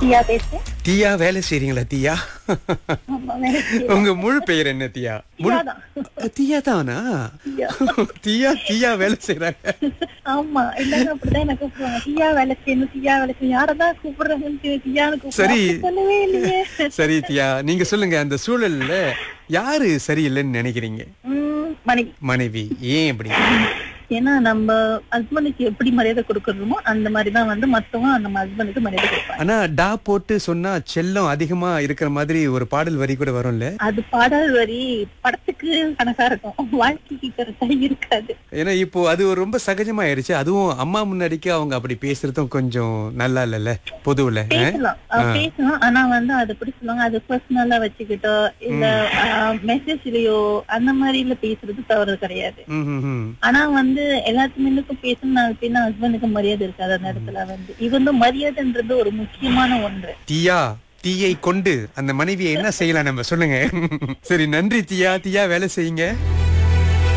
தியா பேசுறேன் தீயா வேலை செய்றீங்களா தீயா ஆமா வேலை செய்யறேன். உங்க முழு பெயர் என்ன தீயா முழு தியா தான். தீயா தானா தியா. தீயா தீயா வேலை செய்றாங்க ஆமா எல்லாரும் அப்படிதான் என்ன கூப்பிடுவாங்க தியா வேலை செய்யணும் தியா வேலை செய்யணும் யாரதான் கூப்பிடுறாங்கன்னு தெரியும். தியான்னு சரி. கூப்பிடுறாங்க சொல்லவே இல்லையே சரி தியா நீங்க சொல்லுங்க அந்த சூழல்ல யாரு சரியில்லைன்னு நினைக்கிறீங்க உம் மணி மனைவி ஏன் அப்படி ஏன்னா நம்ம ஹஸ்பண்டுக்கு எப்படி மரியாதை கொடுக்கறோமோ அந்த மாதிரிதான் வந்து மத்தவங்க அந்த ஹஸ்பண்டுக்கு மரியாதை கொடுப்பாங்க ஆனா டா போட்டு சொன்னா செல்லம் அதிகமா இருக்கிற மாதிரி ஒரு பாடல் வரி கூட வரும்ல அது பாடல் வரி படத்துக்கு கணக்கா இருக்கும் வாழ்க்கைக்கு கரெக்டா இருக்காது ஏன்னா இப்போ அது ஒரு ரொம்ப சகஜமா ஆயிருச்சு அதுவும் அம்மா முன்னாடிக்கு அவங்க அப்படி பேசுறதும் கொஞ்சம் நல்லா இல்லல்ல பொதுவுல ஆ? பேசலாம் அஹ் பேசலாம் ஆனா வந்து அது எப்படி சொல்லுவாங்க அது பர்சனலா வச்சுக்கிட்டோ இல்ல மெசேஜ்லயோ அந்த மாதிரில பேசுறது தவறு கிடையாது ம், ம், ம். ஆனா வந்து எல்லாத்துக்கும் பேசணும் நாலு பேர் ஹஸ்பண்டுக்கு மரியாதை இருக்காது அந்த இடத்துல வந்து இவங்க மரியாதைன்றது ஒரு முக்கியமான ஒன்று தீயா தீயை கொண்டு அந்த மனைவியை என்ன செய்யலாம் நம்ம சொல்லுங்க சரி நன்றி தீயா தீயா வேலை செய்யுங்க